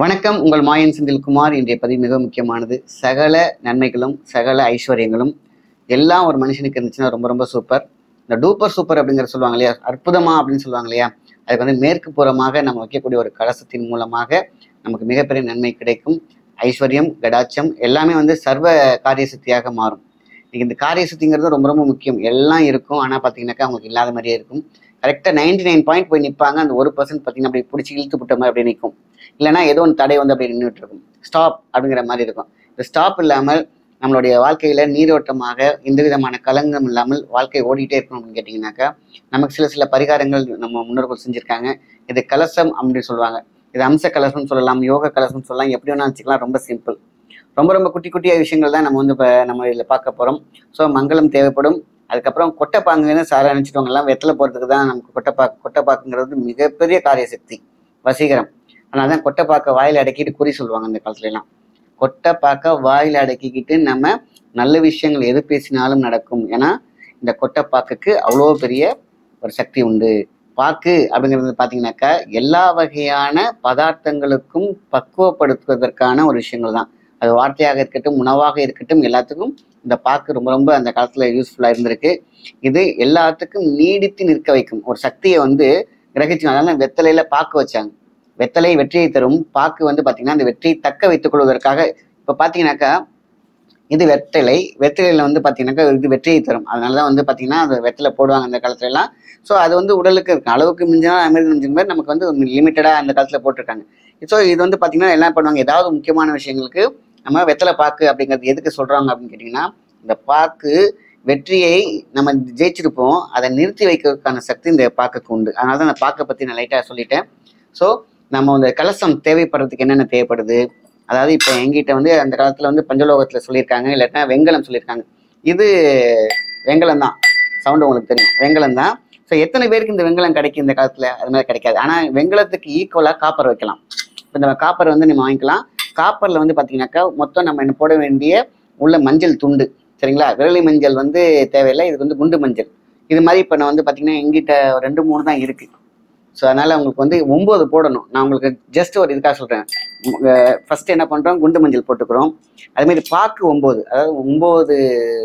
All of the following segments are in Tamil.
வணக்கம் உங்கள் மாயன் செந்தில்குமார் இன்றைய பதிவு மிக முக்கியமானது சகல நன்மைகளும் சகல ஐஸ்வர்யங்களும் எல்லாம் ஒரு மனுஷனுக்கு இருந்துச்சுன்னா ரொம்ப ரொம்ப சூப்பர் இந்த டூப்பர் சூப்பர் அப்படிங்கிற சொல்லுவாங்க இல்லையா அற்புதமா அப்படின்னு சொல்லுவாங்க இல்லையா அதுக்கு வந்து மேற்கு புறமாக நம்ம வைக்கக்கூடிய ஒரு கலசத்தின் மூலமாக நமக்கு மிகப்பெரிய நன்மை கிடைக்கும் ஐஸ்வர்யம் கடாட்சம் எல்லாமே வந்து சர்வ காரிய சக்தியாக மாறும் இன்னைக்கு இந்த காரிய சக்திங்கிறது ரொம்ப ரொம்ப முக்கியம் எல்லாம் இருக்கும் ஆனால் பார்த்தீங்கன்னாக்கா அவங்களுக்கு இல்லாத மாதிரியே இருக்கும் கரெக்டாக நைன்டி நைன் பாயிண்ட் போய் நிற்பாங்க அந்த ஒரு பர்சன்ட் பார்த்தீங்கன்னா அப்படி பிடிச்சி இழுத்து விட்ட மாதிரி அப்படியே நிற்கும் இல்லைன்னா ஏதோ ஒன்று தடை வந்து அப்படி நின்றுட்டு இருக்கும் ஸ்டாப் அப்படிங்கிற மாதிரி இருக்கும் இந்த ஸ்டாப் இல்லாமல் நம்மளுடைய வாழ்க்கையில நீரோட்டமாக எந்த விதமான கலங்கம் இல்லாமல் வாழ்க்கை ஓடிட்டே இருக்கணும் அப்படின்னு கேட்டிங்கனாக்கா நமக்கு சில சில பரிகாரங்கள் நம்ம முன்னோர்கள் செஞ்சுருக்காங்க இது கலசம் அப்படின்னு சொல்லுவாங்க இது அம்ச கலசம் சொல்லலாம் யோக கலசம் சொல்லலாம் எப்படி வேணா வச்சுக்கலாம் ரொம்ப சிம்பிள் ரொம்ப ரொம்ப குட்டி குட்டிய விஷயங்கள் தான் நம்ம வந்து இப்போ நம்ம இதில் பார்க்க போகிறோம் ஸோ மங்களம் தேவைப்படும் அதுக்கப்புறம் கொட்டைப்பாங்குன்னு சாரை நினச்சிட்டவங்க எல்லாம் வெத்தலை போகிறதுக்கு தான் நமக்கு கொட்டைப்பாக்கு கொட்டைப்பாக்குங்கிறது மிகப்பெரிய காரிய சக்தி வசீகரம் அதனால தான் கொட்டைப்பாக்க வாயில் அடக்கிட்டு குறி சொல்லுவாங்க அந்த காலத்துல எல்லாம் கொட்டைப்பாக்க வாயில் அடக்கிக்கிட்டு நம்ம நல்ல விஷயங்கள் எது பேசினாலும் நடக்கும் ஏன்னா இந்த கொட்டைப்பாக்குக்கு அவ்வளோ பெரிய ஒரு சக்தி உண்டு பாக்கு அப்படிங்கிறது பார்த்தீங்கன்னாக்கா எல்லா வகையான பதார்த்தங்களுக்கும் பக்குவப்படுத்துவதற்கான ஒரு விஷயங்கள் தான் அது வார்த்தையாக இருக்கட்டும் உணவாக இருக்கட்டும் எல்லாத்துக்கும் இந்த பாக்கு ரொம்ப ரொம்ப அந்த காலத்துல யூஸ்ஃபுல்லாக இருந்திருக்கு இது எல்லாத்துக்கும் நீடித்து நிற்க வைக்கும் ஒரு சக்தியை வந்து கிரகிச்சு அதனால வெத்தலையில பாக்கு வச்சாங்க வெத்தலை வெற்றியை தரும் பாக்கு வந்து பாத்தீங்கன்னா அந்த வெற்றியை தக்க வைத்துக் கொள்வதற்காக இப்ப பாத்தீங்கன்னாக்கா இது வெத்தலை வெத்தலையில வந்து பாத்தீங்கன்னாக்கா இது வெற்றியை தரும் அதனாலதான் வந்து பாத்தீங்கன்னா அந்த வெத்தலை போடுவாங்க அந்த காலத்துல எல்லாம் ஸோ அது வந்து உடலுக்கு இருக்கு அளவுக்கு மிஞ்சினா அமிர்தம் மிஞ்சின மாதிரி நமக்கு வந்து லிமிட்டடா அந்த காலத்துல போட்டிருக்காங்க ஸோ இது வந்து பாத்தீங்கன்னா என்ன பண்ணுவாங்க ஏதாவது முக்கியமான விஷயங்களுக்கு நம்ம வெத்தலை பாக்கு அப்படிங்கிறது எதுக்கு சொல்றாங்க அப்படின்னு கேட்டிங்கன்னா இந்த பாக்கு வெற்றியை நம்ம ஜெயிச்சிருப்போம் அதை நிறுத்தி வைக்கிறதுக்கான சக்தி இந்த பாக்குக்கு உண்டு அதனால தான் அந்த பாக்கை பற்றி நான் லைட்டாக சொல்லிட்டேன் ஸோ நம்ம இந்த கலசம் தேவைப்படுறதுக்கு என்னென்ன தேவைப்படுது அதாவது இப்போ எங்கிட்ட வந்து அந்த காலத்தில் வந்து பஞ்சலோகத்தில் சொல்லியிருக்காங்க இல்லாட்டினா வெங்கலம் சொல்லியிருக்காங்க இது வெங்கலம் தான் சவுண்டு உங்களுக்கு தெரியும் வெங்கலம் தான் ஸோ எத்தனை பேருக்கு இந்த வெங்கலம் கிடைக்கும் இந்த காலத்தில் அது மாதிரி கிடைக்காது ஆனால் வெங்கலத்துக்கு ஈக்குவலாக காப்பர் வைக்கலாம் இப்போ இந்த காப்பர் வந்து நம்ம வாங்கிக்கலாம் காப்பரில் வந்து பார்த்தீங்கன்னாக்கா மொத்தம் நம்ம என்ன போட வேண்டிய உள்ள மஞ்சள் துண்டு சரிங்களா விரலி மஞ்சள் வந்து தேவையில்லை இது வந்து குண்டு மஞ்சள் இது மாதிரி இப்போ நான் வந்து பார்த்தீங்கன்னா எங்கிட்ட ரெண்டு மூணு தான் இருக்கு ஸோ அதனால உங்களுக்கு வந்து ஒம்பது போடணும் நான் உங்களுக்கு ஜஸ்ட் ஒரு இதுக்காக சொல்கிறேன் ஃபர்ஸ்ட் என்ன பண்ணுறோம் குண்டு மஞ்சள் போட்டுக்கிறோம் அதுமாரி பாக்கு ஒம்பது அதாவது ஒம்பது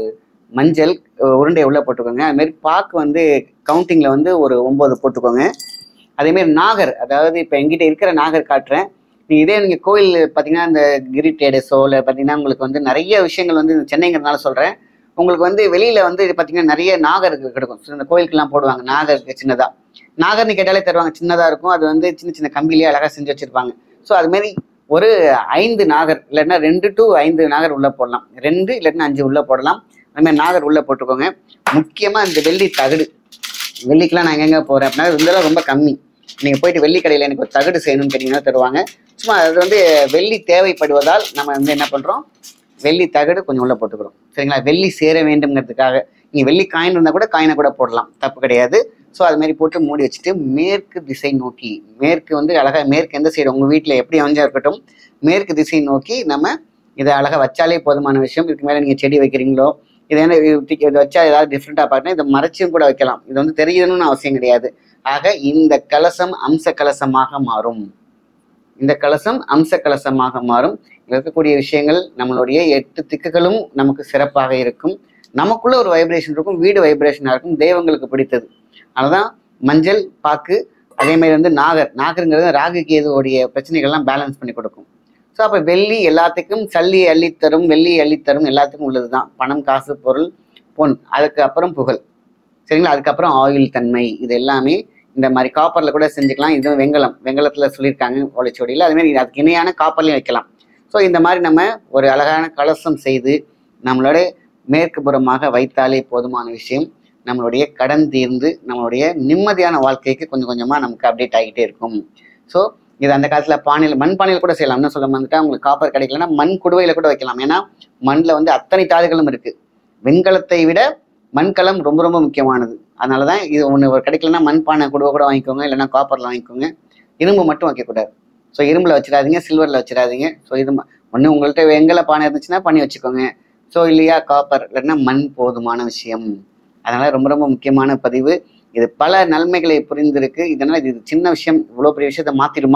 மஞ்சள் உருண்டை உள்ள போட்டுக்கோங்க அதுமாரி பாக்கு வந்து கவுண்டிங்கில் வந்து ஒரு ஒம்பது போட்டுக்கோங்க அதேமாரி நாகர் அதாவது இப்போ எங்கிட்ட இருக்கிற நாகர் காட்டுறேன் நீ இதே நீங்கள் கோயில் பார்த்தீங்கன்னா இந்த கிரி டேடஸோ இல்லை பார்த்தீங்கன்னா உங்களுக்கு வந்து நிறைய விஷயங்கள் வந்து சென்னைங்கிறதுனால சொல்கிறேன் உங்களுக்கு வந்து வெளியில் வந்து பார்த்தீங்கன்னா நிறைய நாகர் கிடைக்கும் So, இந்த கோயிலுக்கெல்லாம் போடுவாங்க நாகருக்கு சின்னதாக நாகர்னு கேட்டாலே தருவாங்க சின்னதாக இருக்கும் அது வந்து சின்ன சின்ன கம்பிலேயே அழகாக செஞ்சு வச்சுருப்பாங்க ஸோ அதுமாரி ஒரு ஐந்து நாகர் இல்லைன்னா ரெண்டு டு ஐந்து நாகர் உள்ளே போடலாம் ரெண்டு இல்லைன்னா அஞ்சு உள்ளே போடலாம் அதுமாதிரி நாகர் உள்ளே போட்டுக்கோங்க முக்கியமாக இந்த வெள்ளி தகடு வெள்ளிக்கெலாம் நான் எங்கெங்க போகிறேன் அப்படின்னா இதெல்லாம் ரொம்ப கம்மி நீங்கள் போயிட்டு வெள்ளி கடையில் எனக்கு ஒரு தகடு செய்யணும்னு கேட்டிங்கன்னா தருவாங்க சும்மா அது வந்து வெள்ளி தேவைப்படுவதால் நம்ம வந்து என்ன பண்ணுறோம் வெள்ளி தகடு கொஞ்சம் உள்ளே போட்டுக்கிறோம் சரிங்களா வெள்ளி சேர வேண்டும்ங்கிறதுக்காக நீங்கள் வெள்ளி காயின் இருந்தால் கூட காயினை கூட போடலாம் தப்பு கிடையாது ஸோ அது மாதிரி போட்டு மூடி வச்சுட்டு மேற்கு திசை நோக்கி மேற்கு வந்து அழகாக மேற்கு எந்த சைடு உங்கள் வீட்டில் எப்படி அமைஞ்சா இருக்கட்டும் மேற்கு திசை நோக்கி நம்ம இதை அழகாக வச்சாலே போதுமான விஷயம் இதுக்கு மேலே நீங்கள் செடி வைக்கிறீங்களோ இது என்ன இது இது வச்சா ஏதாவது டிஃப்ரெண்ட்டாக பார்த்தா இதை மறைச்சும் கூட வைக்கலாம் இது வந்து தெரியணும்னு அவசியம் கிடையாது ஆக இந்த கலசம் அம்ச கலசமாக மாறும் இந்த கலசம் அம்ச கலசமாக மாறும் இங்க இருக்கக்கூடிய விஷயங்கள் நம்மளுடைய எட்டு திக்குகளும் நமக்கு சிறப்பாக இருக்கும் நமக்குள்ள ஒரு வைப்ரேஷன் இருக்கும் வீடு வைப்ரேஷனாக இருக்கும் தெய்வங்களுக்கு பிடித்தது அதனாலதான் மஞ்சள் பாக்கு அதே மாதிரி வந்து நாகர் நாகருங்கிறது ராகு கேதுவோடைய பிரச்சனைகள்லாம் பேலன்ஸ் பண்ணி கொடுக்கும் ஸோ அப்போ வெள்ளி எல்லாத்துக்கும் சல்லி அள்ளித்தரும் வெள்ளி அள்ளித்தரும் எல்லாத்துக்கும் உள்ளது தான் பணம் காசு பொருள் பொன் அதுக்கு அப்புறம் புகழ் சரிங்களா அதுக்கப்புறம் ஆயில் தன்மை இது எல்லாமே இந்த மாதிரி காப்பரில் கூட செஞ்சுக்கலாம் இது வெங்கலம் வெங்கலத்தில் சொல்லியிருக்காங்க ஓலைச்சுவடியில் அதுமாரி அதுக்கு இணையான காப்பர்லையும் வைக்கலாம் ஸோ இந்த மாதிரி நம்ம ஒரு அழகான கலசம் செய்து நம்மளோட மேற்கு புறமாக வைத்தாலே போதுமான விஷயம் நம்மளுடைய கடன் தீர்ந்து நம்மளுடைய நிம்மதியான வாழ்க்கைக்கு கொஞ்சம் கொஞ்சமாக நமக்கு அப்டேட் ஆகிட்டே இருக்கும் ஸோ இது அந்த காலத்தில் பானையில் மண் பானையில் கூட செய்யலாம் என்ன சொல்ல வந்துட்டா உங்களுக்கு காப்பர் கிடைக்கலன்னா மண் குடுவையில் கூட வைக்கலாம் ஏன்னா மண்ணில் வந்து அத்தனை தாதுகளும் இருக்கு வெண்கலத்தை விட மண்கலம் ரொம்ப ரொம்ப முக்கியமானது அதனால தான் இது ஒன்று கிடைக்கலன்னா மண் பானை குடுவை கூட வாங்கிக்கோங்க இல்லைன்னா காப்பரில் வாங்கிக்கோங்க இரும்பு மட்டும் வைக்கக்கூடாது ஸோ இரும்பில் வச்சிடாதீங்க சில்வரில் வச்சிடாதீங்க ஸோ இது ஒன்று உங்கள்கிட்ட வெங்கல பானை இருந்துச்சுன்னா பண்ணி வச்சுக்கோங்க ஸோ இல்லையா காப்பர் இல்லைன்னா மண் போதுமான விஷயம் அதனால ரொம்ப ரொம்ப முக்கியமான பதிவு இது பல நன்மைகளை புரிந்திருக்கு இதனால இது சின்ன விஷயம் இவ்வளோ பெரிய விஷயத்த மாத்திடுமா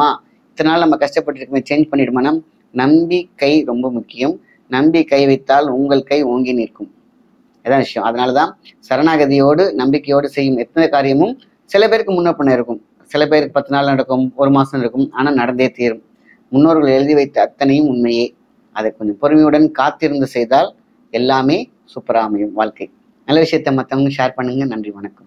இத்தனை நாள் நம்ம கஷ்டப்பட்டு இருக்கோமே சேஞ்ச் பண்ணிடுமானா நம்பிக்கை ரொம்ப முக்கியம் நம்பி கை வைத்தால் உங்கள் கை ஓங்கி நிற்கும் இதான் விஷயம் அதனால தான் சரணாகதியோடு நம்பிக்கையோடு செய்யும் எத்தனை காரியமும் சில பேருக்கு முன்ன பின்ன இருக்கும் சில பேருக்கு பத்து நாள் நடக்கும் ஒரு மாதம் நடக்கும் ஆனால் நடந்தே தீரும் முன்னோர்கள் எழுதி வைத்த அத்தனையும் உண்மையே அதை கொஞ்சம் பொறுமையுடன் காத்திருந்து செய்தால் எல்லாமே சூப்பராக அமையும் வாழ்க்கை நல்ல விஷயத்தை மற்றவங்க ஷேர் பண்ணுங்க நன்றி வணக்கம்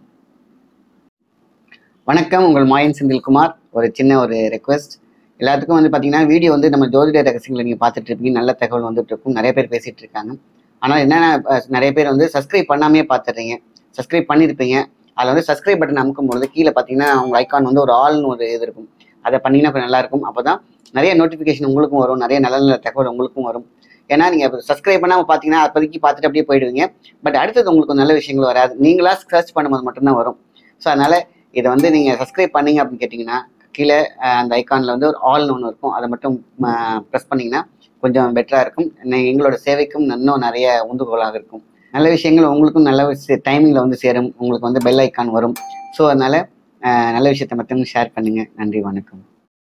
வணக்கம் உங்கள் மாயன் செந்தில்குமார் ஒரு சின்ன ஒரு ரெக்வெஸ்ட் எல்லாத்துக்கும் வந்து பார்த்தீங்கன்னா வீடியோ வந்து நம்ம ஜோதிட ரகசியங்களை நீங்கள் பார்த்துட்டு இருப்பீங்க நல்ல தகவல் வந்துட்டு இருக்கும் நிறைய பேர் பேசிட்டு இருக்காங்க ஆனால் என்னென்ன அஹ், நிறைய பேர் வந்து சப்ஸ்கிரைப் பண்ணாமே பார்த்துடுறீங்க சப்ஸ்கிரைப் பண்ணியிருப்பீங்க அதில் வந்து சப்ஸ்கிரைப் பட்டன் அமுக்கும் பொழுது கீழே பார்த்தீங்கன்னா அவங்க ஐக்கான் வந்து ஒரு ஆல்னு ஒரு இது இருக்கும் அதை பண்ணிங்கன்னா கொஞ்சம் நல்லா இருக்கும் அப்போ தான் நிறைய நோட்டிஃபிகேஷன் உங்களுக்கும் வரும் நிறைய நல்ல நல்ல தகவல் உங்களுக்கும் வரும் ஏன்னா நீங்கள் சப்ஸ்கிரைப் பண்ணாமல் பார்த்தீங்கன்னா அப்போதைக்கு பார்த்துட்டு அப்படியே போயிடுவீங்க பட் அடுத்தது உங்களுக்கு நல்ல விஷயங்கள் வராது நீங்களா சர்ச் பண்ணும்போது மட்டும்தான் வரும் ஸோ அதனால் இதை வந்து நீங்கள் சப்ஸ்கிரைப் பண்ணீங்க அப்படின்னு கேட்டிங்கன்னா கீழே அஹ், அந்த ஐக்கானில் வந்து ஒரு ஆல்னு ஒன்று இருக்கும் அதை மட்டும் ப்ரெஸ் பண்ணிங்கன்னா கொஞ்சம் பெட்டராக இருக்கும் நெ- எங்களோட சேவைக்கும் இன்னும் நிறைய உந்துகோலாக இருக்கும் நல்ல விஷயங்கள் உங்களுக்கும் நல்ல டைமிங்கில் வந்து சேரும் உங்களுக்கு வந்து பெல் ஐக்கான் வரும் ஸோ அதனால் நல்ல விஷயத்தை மட்டும் ஷேர் பண்ணுங்கள் நன்றி வணக்கம்